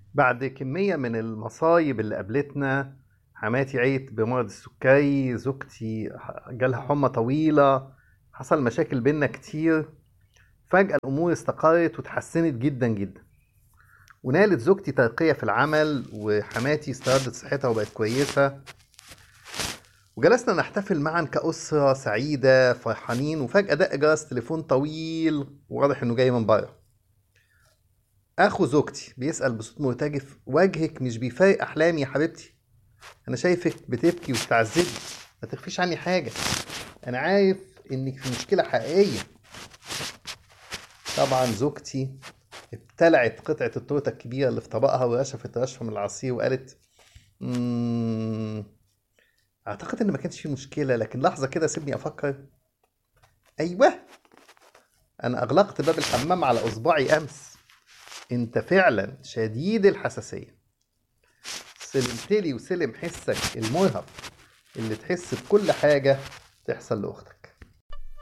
بعد كمية من المصايب اللي قابلتنا حماتي عيت بمرض السكري زوجتي جالها حمى طويلة حصل مشاكل بينا كتير فجأة الأمور استقرت وتحسنت جدا جدا ونالت زوجتي ترقية في العمل وحماتي استردت صحتها وبقت كويسة وجلسنا نحتفل معا كأسرة سعيدة فرحانين وفجأة دق جرس تليفون طويل وواضح إنه جاي من بره اخو زوجتي بيسأل بصوت مرتجف وجهك مش بيفارق احلامي يا حبيبتي انا شايفك بتبكي وبتعذبي ما تخفيش عني حاجة انا عارف انك في مشكلة حقيقية طبعا زوجتي ابتلعت قطعة التورتة الكبيرة اللي في طبقها ورشفت رشفة من العصير وقالت مم... اعتقد ان ما كانش في مشكلة لكن لحظة كده سيبني افكر ايوه انا اغلقت باب الحمام على اصبعي امس انت فعلا شديد الحساسية سلمتلي وسلم حسك المرهق اللي تحس بكل حاجة تحصل لأختك